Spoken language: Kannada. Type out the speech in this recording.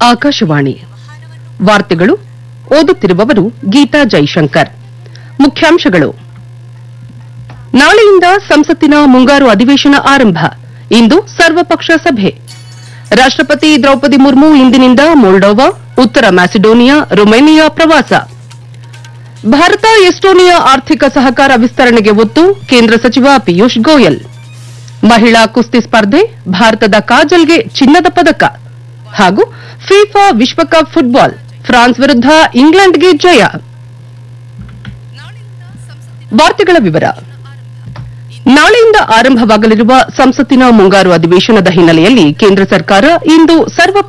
ಆಕಾಶವಾಣಿ ವಾರ್ತೆಗಳು ಓದುತ್ತಿರುವವರು ಗೀತಾ ಜೈಶಂಕರ್ ಮುಖ್ಯಾಂಶಗಳು ನಾಳೆಯಿಂದ ಸಂಸತ್ತಿನ ಮುಂಗಾರು ಅಧಿವೇಶನ ಆರಂಭ ಇಂದು ಸರ್ವಪಕ್ಷ ಸಭೆ ರಾಷ್ಟಪತಿ ದ್ರೌಪದಿ ಮುರ್ಮು ಇಂದಿನಿಂದ ಮೊಲ್ಡೋವಾ ಉತ್ತರ ಮ್ಯಾಸಿಡೋನಿಯಾ ರೊಮೇನಿಯಾ ಪ್ರವಾಸ ಭಾರತ ಎಸ್ಟೋನಿಯಾ ಆರ್ಥಿಕ ಸಹಕಾರ ವಿಸ್ತರಣೆಗೆ ಒತ್ತು ಕೇಂದ್ರ ಸಚಿವ ಪಿಯೂಷ್ ಗೋಯಲ್ ಮಹಿಳಾ ಕುಸ್ತಿ ಸ್ಪರ್ಧೆ ಭಾರತದ ಕಾಜಲ್ಗೆ ಚಿನ್ನದ ಪದಕ ಹಾಗೂ ಫಿಫಾ ವಿಶ್ವಕಪ್ ಫುಟ್ಬಾಲ್ ಫ್ರಾನ್ಸ್ ವಿರುದ್ಧ ಇಂಗ್ಲೆಂಡ್ಗೆ ಜಯ ವಾರ್ತೆಗಳ ವಿವರ ನಾಳೆಯಿಂದ ಆರಂಭವಾಗಲಿರುವ ಸಂಸತ್ತಿನ ಮುಂಗಾರು ಅಧಿವೇಶನದ ಹಿನ್ನೆಲೆಯಲ್ಲಿ ಕೇಂದ್ರ ಸರ್ಕಾರ ಇಂದು ಸರ್ವ